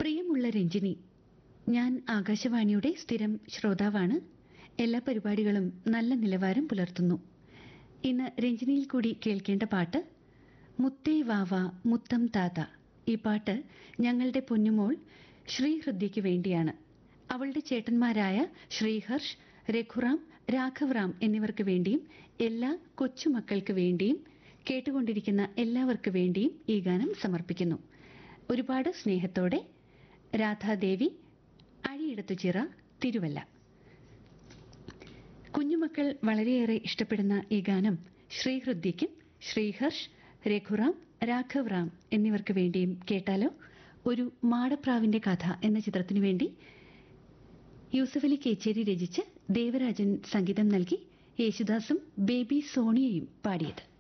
പ്രിയമുള്ള രഞ്ജിനി ഞാൻ ആകാശവാണിയുടെ സ്ഥിരം ശ്രോതാവാണ് എല്ലാ പരിപാടികളും നല്ല നിലവാരം പുലർത്തുന്നു ഇന്ന് രഞ്ജിനിയിൽ കൂടി കേൾക്കേണ്ട പാട്ട് മുത്തേ വാവ മുത്തം താത ഈ പാട്ട് ഞങ്ങളുടെ പൊന്നുമോൾ ശ്രീഹൃദ്യയ്ക്ക് വേണ്ടിയാണ് അവളുടെ ചേട്ടന്മാരായ ശ്രീഹർഷ് രഘുറാം രാഘവറാം എന്നിവർക്ക് വേണ്ടിയും എല്ലാ കൊച്ചുമക്കൾക്ക് വേണ്ടിയും കേട്ടുകൊണ്ടിരിക്കുന്ന എല്ലാവർക്കു വേണ്ടിയും ഈ ഗാനം സമർപ്പിക്കുന്നു ഒരുപാട് സ്നേഹത്തോടെ രാധാദേവി അഴിയിടത്തുചിറ തിരുവല്ല കുഞ്ഞുമക്കൾ വളരെയേറെ ഇഷ്ടപ്പെടുന്ന ഈ ഗാനം ശ്രീഹൃദ്യയ്ക്കും ശ്രീഹർഷ് രഘുറാം രാഘവ് റാം എന്നിവർക്ക് വേണ്ടിയും കേട്ടാലോ ഒരു മാടപ്രാവിന്റെ കഥ എന്ന ചിത്രത്തിനു വേണ്ടി യൂസഫലി കേച്ചേരി രചിച്ച് ദേവരാജൻ സംഗീതം നൽകി യേശുദാസും ബേബി സോണിയയും പാടിയത്